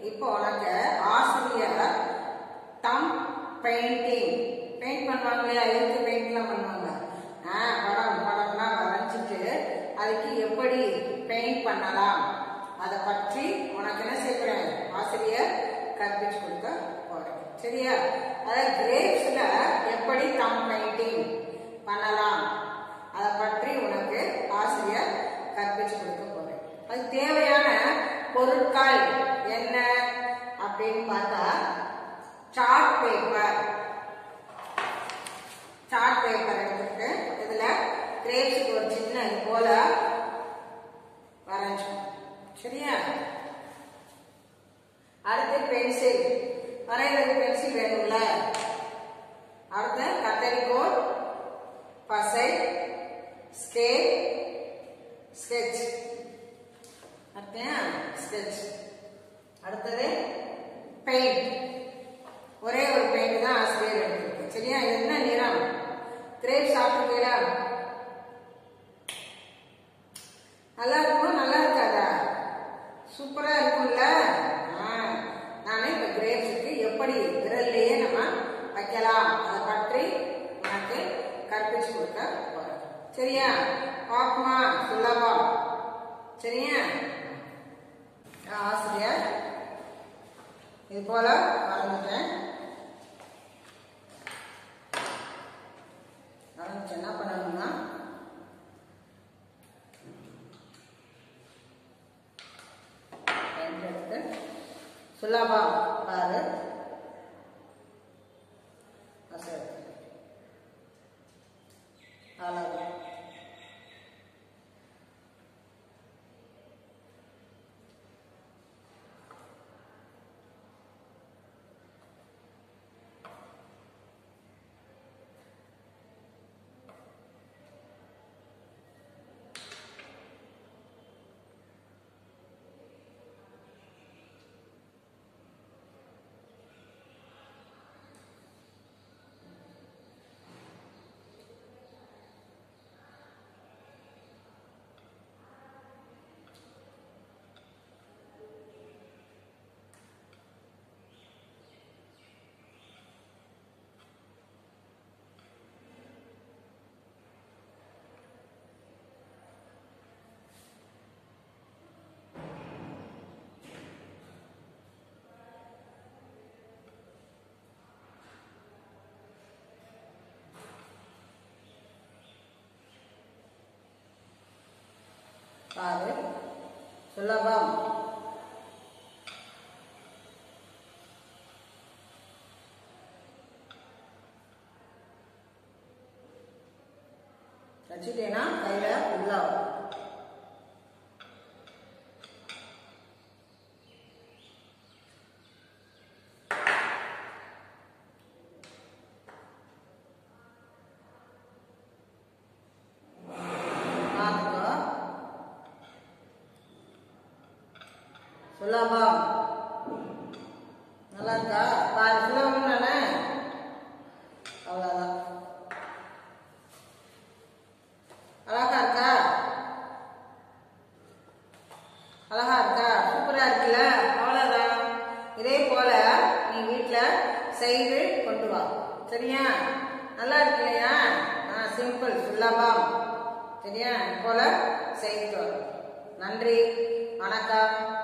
இப்போ உனக்கு ஆசிரியர் தம் பெயிண்டிங் பெயிண்ட் பண்ணுவாங்க இல்லையா எழுத்து பெயிண்ட்லாம் பண்ணுவாங்க ஆ படம் படம்லாம் வரைஞ்சிட்டு அதுக்கு எப்படி பெயிண்ட் பண்ணலாம் அதை பற்றி உனக்கு என்ன செய்கிறேன் ஆசிரியர் கற்பிச்சு கொடுக்க போறேன் சரியா அதாவது கிரேப்ஸ்ல எப்படி தம் பெயிண்டிங் பண்ணலாம் அதை பற்றி உனக்கு ஆசிரியர் கற்பிச்சு கொடுக்க போறேன் அது தேவையான பொருட்கள் என்ன அப்படின்னு பார்த்தா சார்ட் பேப்பர் சார்ட் பேப்பர் எடுத்துட்டு இதுல கிரேப்ஸுக்கு ஒரு சின்ன இது போல வரைஞ்சோம் சரியா அடுத்து பென்சில் வரைகிறது பென்சில் வேணும்ல அடுத்து கத்தரிக்கோல் பசை ஸ்கேல் ஸ்கெட்ச் அடுத்து ஸ்கெட்ச் அடுத்தது பெயிண்ட் ஒரே ஒரு பெயிண்ட் தான் ஆசிரியர் எடுத்திருக்கு சரியா இது என்ன நிறம் கிரேப் சாப்பிட்டுருக்கீங்களா நல்லா இருக்குமா நல்லா இருக்காதா சூப்பரா இருக்கும்ல ஆ, நானே இப்ப கிரேப்ஸுக்கு எப்படி விரல்லையே நம்ம வைக்கலாம் அதை பற்றி உனக்கு கற்பிச்சு கொடுக்க போறேன் சரியா பாப்பமா சுலபம் சரியா நான் ஆசிரியர் இது போல வரைஞ்சிட்டேன் வரைஞ்சி என்ன பண்ணணும்னா பெயிண்ட் எடுத்து சுலபம் பாரு அசல் அழகு பாரு சுலபம் வச்சுட்டேன்னா கையில ஃபுல்லா வரும் பார்த்துக்கோ சுலபம் நல்லா இருக்கா பாரு சுலபம் தானே அவ்வளோதான் அழகா இருக்கா அழகா இருக்கா சூப்பரா இருக்குல்ல அவ்வளோதான் இதே போல நீ வீட்டில் செய்து கொண்டு வா சரியா நல்லா இருக்கு இல்லையா ஆ சிம்பிள் சுலபம் சரியா இது போல செய்து வா. நன்றி வணக்கம்